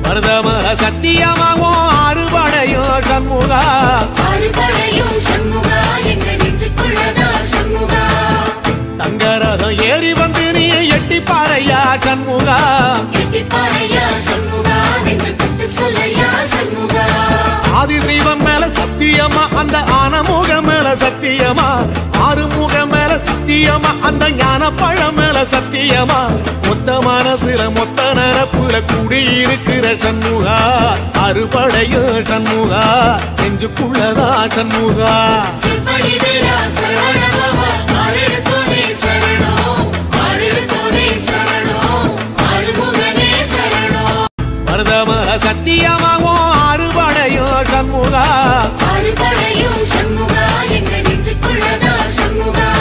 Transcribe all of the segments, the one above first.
மருதமர சத்தியமாவும் அறுபடையும் சண்முகா அறுபடையும் சண்முகா எங்கள் நெஞ்சுக்குள்ளதா சண்முகா தங்கரதம் ஏறி வந்து நீ எட்டி பாறையா சண்முகா கெட்டிப்பாறையா சண்முகா நெஞ்சு தொட்டு சொல்லையா சண்முகா ஆதிசைவம் மேல சத்தியமா அந்த ஆனமுகம் மேல சத்தியமா ஆறுமுக மேல சத்தியமா அந்த ஞான பழம் மேல சத்தியமா மொத்த மனசுல மொத்த நரப்புல குடியிருக்கிற சண்முகா அறுபடையும் சண்முகா நெஞ்சுக்குள்ளதா சண்முகா சிப்படி வீரா சரவணபவா ஆறெழுத்தோனே சரணம் ஆறெழுத்தோனே சரணம் ஆறுமுகனே சரணம் மருதமர சத்தியமாவும் அறுபடையும் சண்முகா அறுபடையும் சண்முகா எங்கள் நெஞ்சுக்குள்ளதா சண்முகா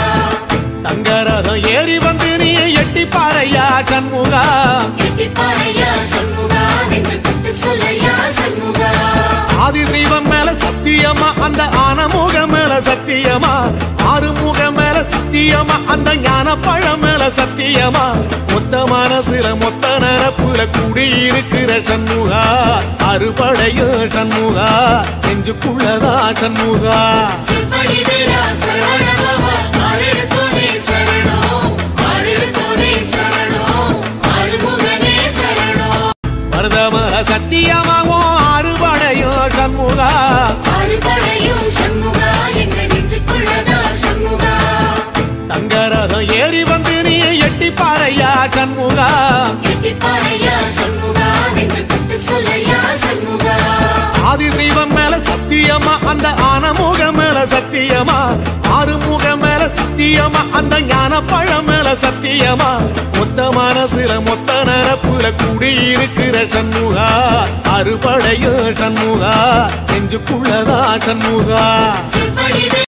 தங்கரதம் ஏறி வந்து நீ எட்டி பாறையா சண்முகா கெட்டிப்பாறையா சண்முகா நெஞ்சு தொட்டு சொல்லையா சண்முகா ஆதிசைவம் மேல சத்தியமா அந்த ஆனமுகம் மேல சத்தியமா ஆறுமுக மேல சத்தியமா அந்த ஞான பழம் மேல சத்தியமா மொத்த மனசுல மொத்த நரப்புல குடியிருக்கிற சண்முகா அறுபடையும் சண்முகா நெஞ்சுக்குள்ளதா சண்முகா சிப்படி வீரா சரவணபவா ஆறெழுத்தோனே சரணம் ஆறெழுத்தோனே சரணம் ஆறுமுகனே சரணம் மருதமர சத்தியமாவும் அறுபடையும் சண்முகா அறுபடையும் சண்முகா எங்கள் நெஞ்சுக்குள்ளதா சண்முகா தங்கரதம் ஏறி வந்து நீ எட்டி பாறையா சண்முகா கெட்டிப்பாறையா சண்முகா நெஞ்சு தொட்டு சொல்லையா சண்முகா ஆதிசைவம் மேல சத்தியமா அந்த ஆனமுகம் மேல சத்தியமா ஆறுமுக மேல சத்தியமா அந்த ஞான பழம் மேல சத்தியமா மொத்த மனசுல மொத்த நரப்புல குடியிருக்கிற சண்முகா அறுபடையும் சண்முகா நெஞ்சுக்குள்ளதா சண்முகா சிப்படி